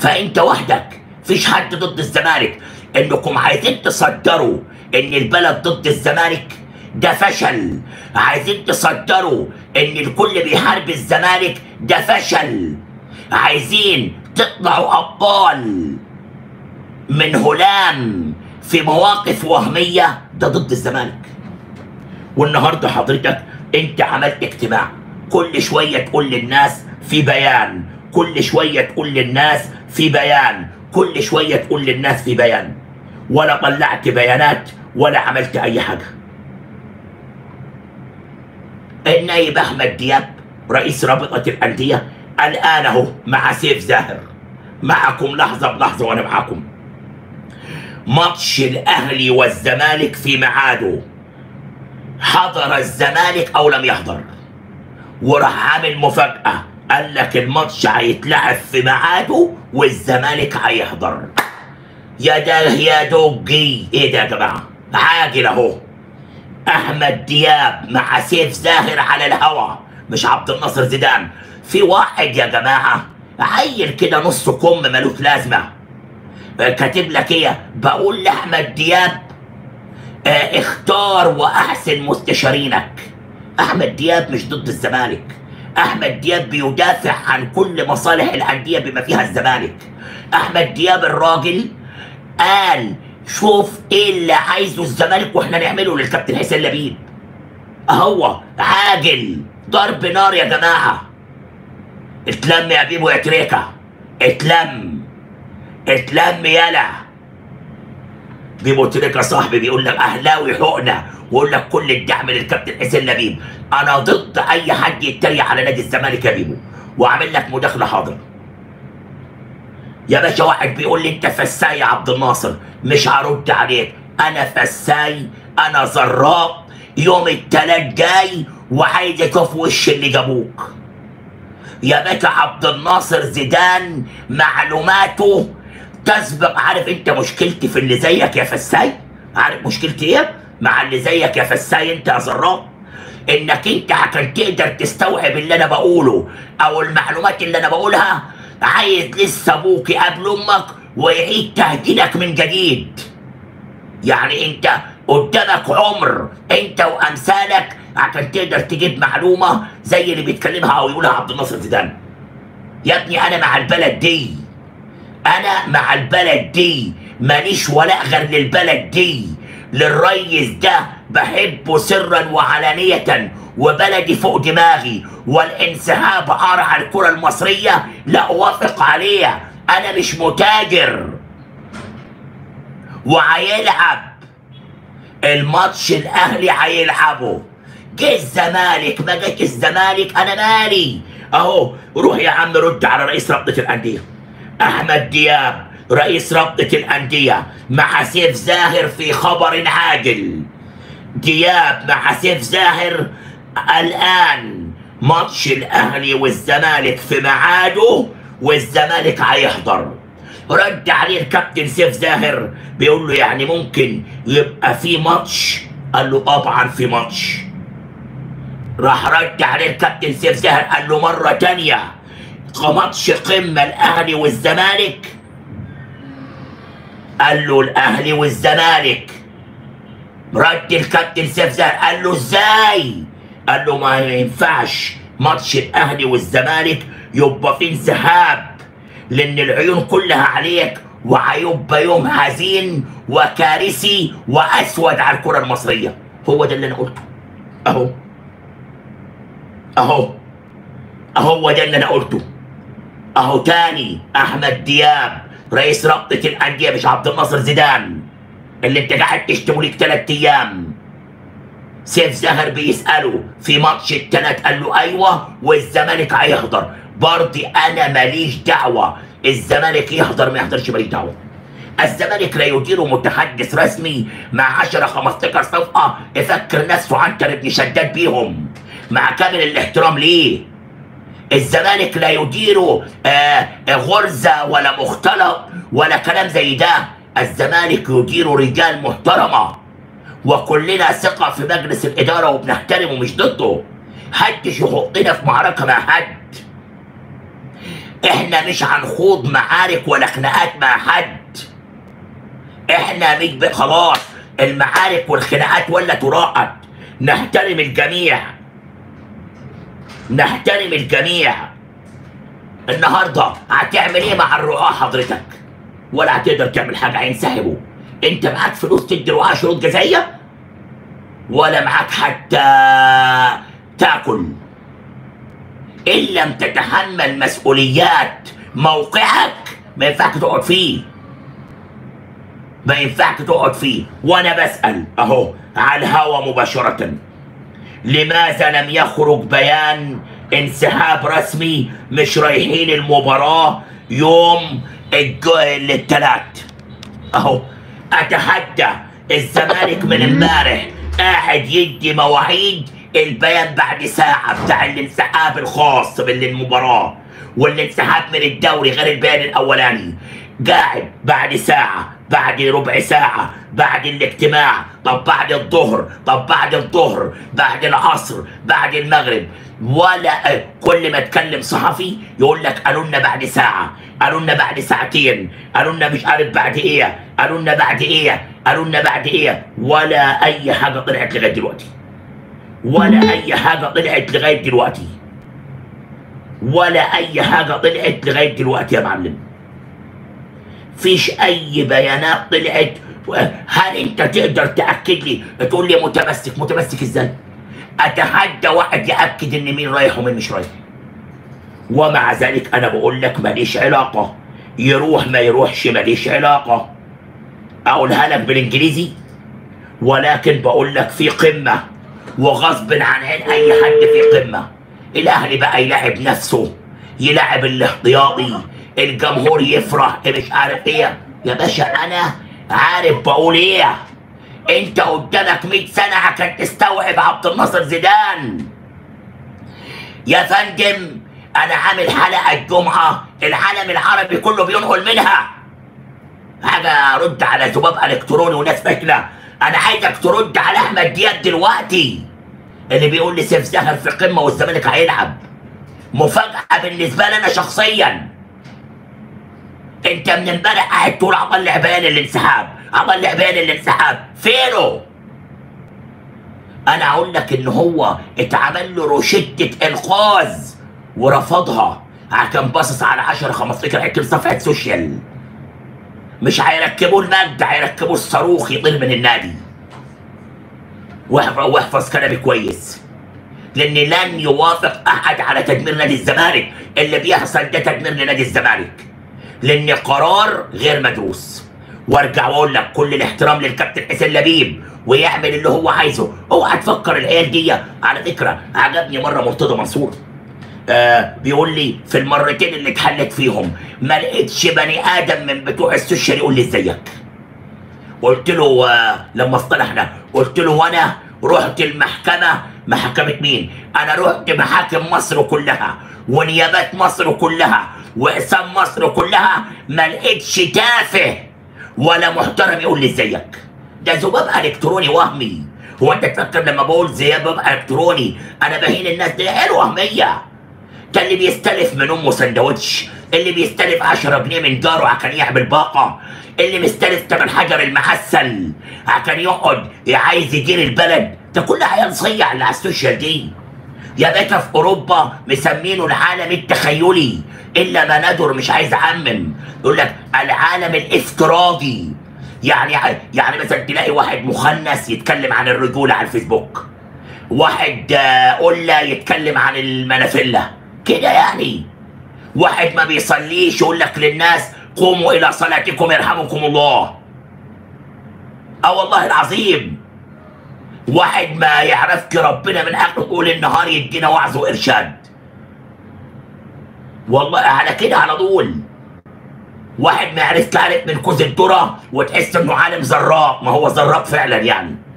فانت وحدك فيش حد ضد الزمالك انكم عايزين تصدروا ان البلد ضد الزمالك ده فشل عايزين تصدروا ان الكل بيحارب الزمالك ده فشل عايزين تطلعوا ابطال من هلام في مواقف وهميه ده ضد الزمالك والنهارده حضرتك انت عملت اجتماع كل شويه تقول للناس في بيان كل شويه تقول للناس في بيان كل شويه تقول للناس في بيان ولا طلعت بيانات ولا عملت اي حاجه النايب احمد دياب رئيس رابطه الانديه الان اهو مع سيف زاهر معكم لحظه بلحظه وانا معكم ماتش الاهلي والزمالك في ميعاده حضر الزمالك او لم يحضر وراح عامل مفاجاه قال لك الماتش هيتلعب في ميعاده والزمالك هيحضر يا ده يا دوجي ايه ده يا جماعه عاجل اهو احمد دياب مع سيف زاهر على الهوا مش عبد الناصر زيدان في واحد يا جماعه عيل كده نص كم ملوش لازمه آه، كاتب لك ايه بقول لاحمد دياب آه، اختار واحسن مستشارينك احمد دياب مش ضد الزمالك احمد دياب بيدافع عن كل مصالح الانديه بما فيها الزمالك احمد دياب الراجل قال شوف ايه اللي عايزه الزمالك واحنا نعمله للكابتن حسين لبيب هو عاجل ضرب نار يا جماعه اتلم يا بيبو يا تريكا اتلم اتلم يلا بيبو تريكا صاحبي بيقول لك اهلاوي حقنه ويقول لك كل الدعم للكابتن حسين لبيب انا ضد اي حد يتريق على نادي الزمالك يا بيبو واعمل لك مداخله حاضر يا باشا واحد بيقول لي انت فساي يا عبد الناصر مش هرد عليك انا فساي انا زراق يوم التلات جاي وعايز اشوف وش اللي جابوك يا باشا عبد الناصر زيدان معلوماته تسبق عارف انت مشكلتي في اللي زيك يا فساي عارف مشكلتي ايه مع اللي زيك يا فساي انت يا زراق انك انت عشان تقدر تستوعب اللي انا بقوله او المعلومات اللي انا بقولها عايز لسه ابوك قبل امك ويعيد تهجينك من جديد يعني انت قدامك عمر انت وامثالك عشان تقدر تجيب معلومه زي اللي بيتكلمها او يقولها عبد الناصر زيدان يا ابني انا مع البلد دي انا مع البلد دي ماليش ولاء غير للبلد دي للريس ده بحبه سرا وعلانية وبلدي فوق دماغي والانسحاب على الكرة المصرية لا أوافق عليه أنا مش متاجر وهيلعب الماتش الأهلي هيلعبه جه الزمالك ما جاش الزمالك أنا مالي أهو روح يا عم رد على رئيس رابطة الأندية أحمد دياب رئيس رابطة الأندية مع سيف زاهر في خبر عاجل دياب مع سيف زاهر الآن ماتش الأهلي والزمالك في ميعاده والزمالك هيحضر رد عليه الكابتن سيف زاهر بيقول له يعني ممكن يبقى في ماتش قال له طبعا في ماتش راح رد عليه الكابتن سيف زاهر قال له مرة تانية ماتش قمة الأهلي والزمالك قال له الأهلي والزمالك رد الكابتن سيف زاهر قال له ازاي؟ قال له ما ينفعش ماتش الاهلي والزمالك يبقى فيه انسحاب لان العيون كلها عليك وهيبقى يوم حزين وكارثي واسود على الكره المصريه هو ده اللي انا قلته اهو اهو اهو ده اللي انا قلته اهو تاني احمد دياب رئيس رابطه الانديه مش عبد الناصر زيدان اللي انت قاعد تشتمه ليك ثلاث ايام سيف زهر بيسأله في ماتش التلات قال له ايوه والزمالك هيحضر برضي انا ماليش دعوه الزمالك يحضر ما يحضرش ماليش دعوه الزمالك لا يدير متحدث رسمي مع 10 15 صفقه يفكر نفسه عنتر ابن شداد بيهم مع كامل الاحترام ليه الزمالك لا يدير آه غرزه ولا مختلط ولا كلام زي ده الزمالك يدير رجال محترمه وكلنا ثقة في مجلس الإدارة وبنحترمه مش ضده حدش يحطنا في معركة مع حد احنا مش هنخوض معارك ولا خناقات مع حد احنا مش ب- خلاص المعارك والخناقات ولا تراءت نحترم الجميع نحترم الجميع النهارده هتعمل ايه مع الرعاة حضرتك ولا هتقدر تعمل حاجه هينسحبوا انت معاك فلوس تدي الرعاة شروط جزائيه ولا معاك حتى تاكل ان لم تتحمل مسؤوليات موقعك ما ينفعك تقعد فيه ما ينفعك تقعد فيه وانا بسال اهو على الهوا مباشره لماذا لم يخرج بيان انسحاب رسمي مش رايحين المباراه يوم الج- الثلاث اهو اتحدى الزمالك من امبارح قاعد يدي مواعيد البيان بعد ساعة بتاع الانسحاب الخاص بالمباراة والانسحاب من الدوري غير البيان الأولاني قاعد بعد ساعة بعد ربع ساعة بعد الاجتماع طب بعد الظهر طب بعد الظهر بعد العصر بعد المغرب ولا كل ما تكلم صحفي يقول لك قالوا لنا بعد ساعة قالوا لنا بعد ساعتين قالوا لنا مش عارف بعد ايه قالوا لنا بعد ايه قالوا لنا بعد ايه ولا اي حاجة طلعت لغاية دلوقتي ولا اي حاجة طلعت لغاية دلوقتي ولا اي حاجة طلعت لغاية دلوقتي يا معلم فيش اي بيانات طلعت هل انت تقدر تاكد لي تقول لي متمسك متمسك ازاي اتحدى واحد ياكد ان مين رايح ومين مش رايح ومع ذلك انا بقول لك ماليش علاقه يروح ما يروحش ماليش علاقه اقولها لك بالانجليزي ولكن بقول لك في قمه وغصب عن عين اي حد في قمه الاهلي بقى يلعب نفسه يلعب الاحتياطي الجمهور يفرح مش عارف ايه يا باشا انا عارف بقول ايه انت قدامك 100 سنه عشان تستوعب عبد الناصر زيدان يا فندم انا عامل حلقه الجمعه العالم العربي كله بينقل منها حاجه رد على ذباب الكتروني وناس فاكره انا عايزك ترد على احمد دياب دلوقتي اللي بيقول لي سيف زهر في قمه والزمالك هيلعب مفاجاه بالنسبه لي انا شخصيا انت من امبارح قاعد تقول اطلع بيان الانسحاب اطلع بيان الانسحاب فينه انا اقول لك ان هو اتعمل له روشته انقاذ ورفضها عشان باصص على 10 15 حته صفحه سوشيال مش هيركبوا المجد هيركبوا الصاروخ يطير من النادي واحفظ واحفظ كلامي كويس لان لن يوافق احد على تدمير نادي الزمالك اللي بيحصل ده تدمير لنادي الزمالك لان قرار غير مدروس وارجع واقول لك كل الاحترام للكابتن حسين لبيب ويعمل اللي هو عايزه اوعى تفكر العيال دي على فكره عجبني مره مرتضى منصور آه بيقول لي في المرتين اللي اتحلت فيهم ما لقيتش بني ادم من بتوع السوشيال يقول لي ازيك قلت له آه لما اصطلحنا قلت له وانا رحت المحكمه محكمه مين انا رحت محاكم مصر كلها ونيابات مصر كلها واقسام مصر كلها ما لقيتش تافه ولا محترم يقول لي ازيك ده ذباب الكتروني وهمي هو انت تفكر لما بقول ذباب الكتروني انا بهين الناس دي عيال وهميه ده اللي بيستلف من امه سندوتش اللي بيستلف 10 جنيه من جاره عشان يعمل باقه اللي مستلف تمن حجر المعسل عشان يقعد عايز يدير البلد ده كل عيال صيع اللي على السوشيال دي يا باشا في اوروبا مسمينه العالم التخيلي الا ما ندر مش عايز اعمم يقول لك العالم الافتراضي يعني يعني مثلا تلاقي واحد مخنث يتكلم عن الرجوله على الفيسبوك واحد آه، قلة يتكلم عن المنافلة كده يعني واحد ما بيصليش يقول لك للناس قوموا الى صلاتكم يرحمكم الله اه والله العظيم واحد ما يعرفك ربنا من اخر طول النهار يدينا وعظ وارشاد والله على كده على طول واحد ما يعرفك عارف من كوز الذره وتحس انه عالم زراق ما هو زراق فعلا يعني